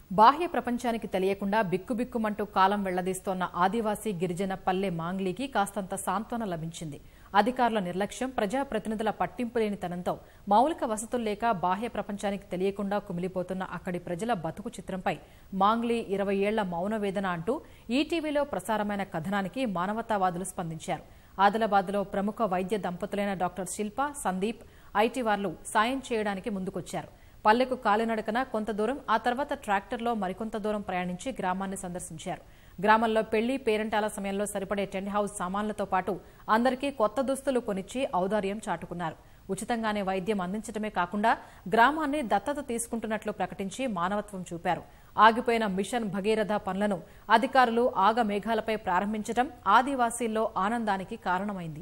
బాహ్య ప్రపంచానికి తెలియకుండా బిక్కుబిక్కుమంటూ కాలం వెళ్లదీస్తోన్న ఆదివాసీ గిరిజన పల్లె మాంగ్లీకి కాస్తంత సాంత్వన లభించింది అధికారుల నిర్లక్ష్యం ప్రజాప్రతినిధుల పట్టింపు లేనితనంతో మౌలిక వసతులు లేక బాహ్య ప్రపంచానికి తెలియకుండా కుమిలిపోతున్న అక్కడి ప్రజల బతుకు చిత్రంపై మాంగ్లీ ఇరవై ఏళ్ల మౌన వేదన అంటూ ఈటీవీలో ప్రసారమైన కథనానికి మానవతావాదులు స్పందించారు ఆదిలాబాద్లో ప్రముఖ వైద్య దంపతులైన డాక్టర్ శిల్ప సందీప్ ఐటీ వార్లు సాయం చేయడానికి ముందుకొచ్చారు పల్లెకు కాలినడకన కొంత దూరం ఆ తర్వాత ట్రాక్టర్లో మరికొంత దూరం ప్రయాణించి గ్రామాన్ని సందర్శించారు గ్రామంలో పెళ్లి పేరెంటాల సమయంలో సరిపడే టెంట్ హౌస్ సామాన్లతో పాటు అందరికీ కొత్త దుస్తులు కొనిచ్చి ఔదార్యం చాటుకున్నారు ఉచితంగానే వైద్యం అందించడమే కాకుండా గ్రామాన్ని దత్తత తీసుకుంటున్నట్లు ప్రకటించి మానవత్వం చూపారు ఆగిపోయిన మిషన్ భగీరథ పనులను అధికారులు ఆగమేఘాలపై ప్రారంభించడం ఆదివాసీల్లో ఆనందానికి కారణమైంది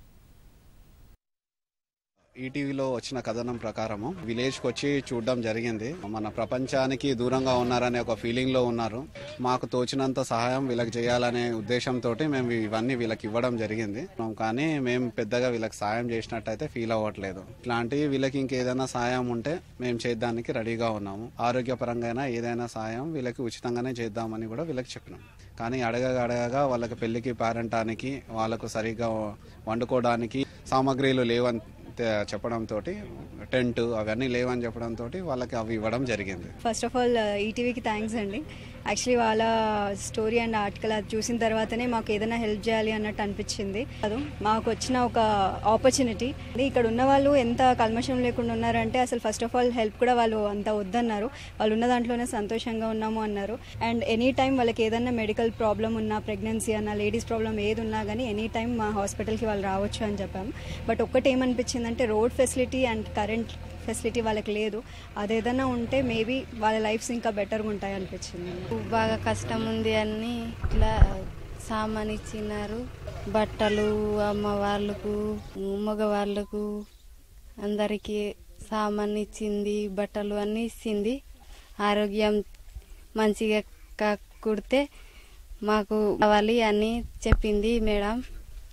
ఈటీవీలో వచ్చిన కథనం ప్రకారము విలేజ్కి వచ్చి చూడడం జరిగింది మన ప్రపంచానికి దూరంగా ఉన్నారనే ఒక ఫీలింగ్ లో ఉన్నారు మాకు తోచినంత సహాయం వీళ్ళకి చేయాలనే ఉద్దేశంతో మేము ఇవన్నీ వీళ్ళకి ఇవ్వడం జరిగింది కానీ మేము పెద్దగా వీళ్ళకి సాయం చేసినట్టయితే ఫీల్ అవ్వట్లేదు ఇట్లాంటివి వీళ్ళకి ఇంకేదైనా సాయం ఉంటే మేము చేయడానికి రెడీగా ఉన్నాము ఆరోగ్యపరంగా ఏదైనా సాయం వీళ్ళకి ఉచితంగానే చేద్దామని కూడా వీళ్ళకి చెప్పినాం కానీ అడగగా అడగగా వాళ్ళకి పెళ్లికి పేరంటానికి వాళ్ళకు సరిగ్గా వండుకోవడానికి సామాగ్రిలు లేవని తె- చెప్పడంతో టెంట్ అవన్నీ లేవని చెప్పడంతో వాళ్ళకి అవి ఇవ్వడం జరిగింది ఫస్ట్ ఆఫ్ ఆల్ ఈటీవీకి థ్యాంక్స్ అండి యాక్చువల్లీ వాళ్ళ స్టోరీ అండ్ ఆర్టికల్ అది చూసిన తర్వాతనే మాకు ఏదైనా హెల్ప్ చేయాలి అన్నట్టు అనిపించింది అది మాకు వచ్చిన ఒక ఆపర్చునిటీ ఇక్కడ ఉన్న వాళ్ళు ఎంత కల్మషం లేకుండా ఉన్నారంటే అసలు ఫస్ట్ ఆఫ్ ఆల్ హెల్ప్ కూడా వాళ్ళు అంత వద్దన్నారు వాళ్ళు ఉన్న దాంట్లోనే సంతోషంగా ఉన్నాము అన్నారు అండ్ ఎనీ టైం వాళ్ళకి ఏదైనా మెడికల్ ప్రాబ్లం ఉన్నా ప్రెగ్నెన్సీ అన్నా లేడీస్ ప్రాబ్లం ఏది ఉన్నా కానీ ఎనీ టైం మా హాస్పిటల్కి వాళ్ళు రావచ్చు అని చెప్పాము బట్ ఒక్కటి ఏమనిపించిందంటే road facility and current facility వాళ్ళకి లేదు అదేదైనా ఉంటే మేబీ వాళ్ళ లైఫ్స్ ఇంకా బెటర్గా ఉంటాయి అనిపించింది బాగా కష్టం ఉంది అని ఇట్లా సామాన్ ఇచ్చినారు బట్టలు అమ్మ వాళ్ళకు మగవాళ్ళకు అందరికీ సామాన్ ఇచ్చింది బట్టలు అన్నీ ఇచ్చింది ఆరోగ్యం మంచిగా కా- కుడితే మాకు కావాలి అని చెప్పింది మేడం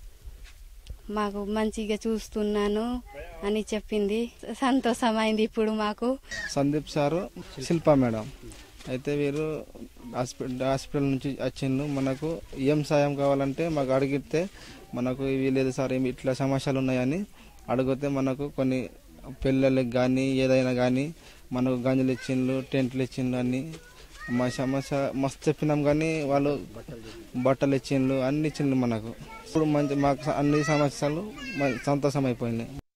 మాకు మంచిగా చూస్తున్నాను అని చెప్పింది సంతోషమైంది ఇప్పుడు మాకు సందీప్ సారు శిల్ప మేడం అయితే వీరు హాస్పిటల్ హాస్పిటల్ నుంచి వచ్చిండు మనకు ఏం సాయం కావాలంటే మాకు అడిగితే మనకు ఇవి లేదు సార్ ఏమి ఇట్లా సమస్యలు ఉన్నాయని అడిగితే మనకు కొన్ని పిల్లలకి కానీ ఏదైనా కానీ మనకు గంజలు ఇచ్చిండ్రు టెంట్లు ఇచ్చిండ్రు అన్ని మా సమస్య మస్తు చెప్పినాం కానీ వాళ్ళు బట్టలు ఇచ్చిండ్రు అన్ని ఇచ్చిండ్రు మనకు ఇప్పుడు మంచి మాకు అన్ని సమస్యలు మ- సంతోషం అయిపోయినాయి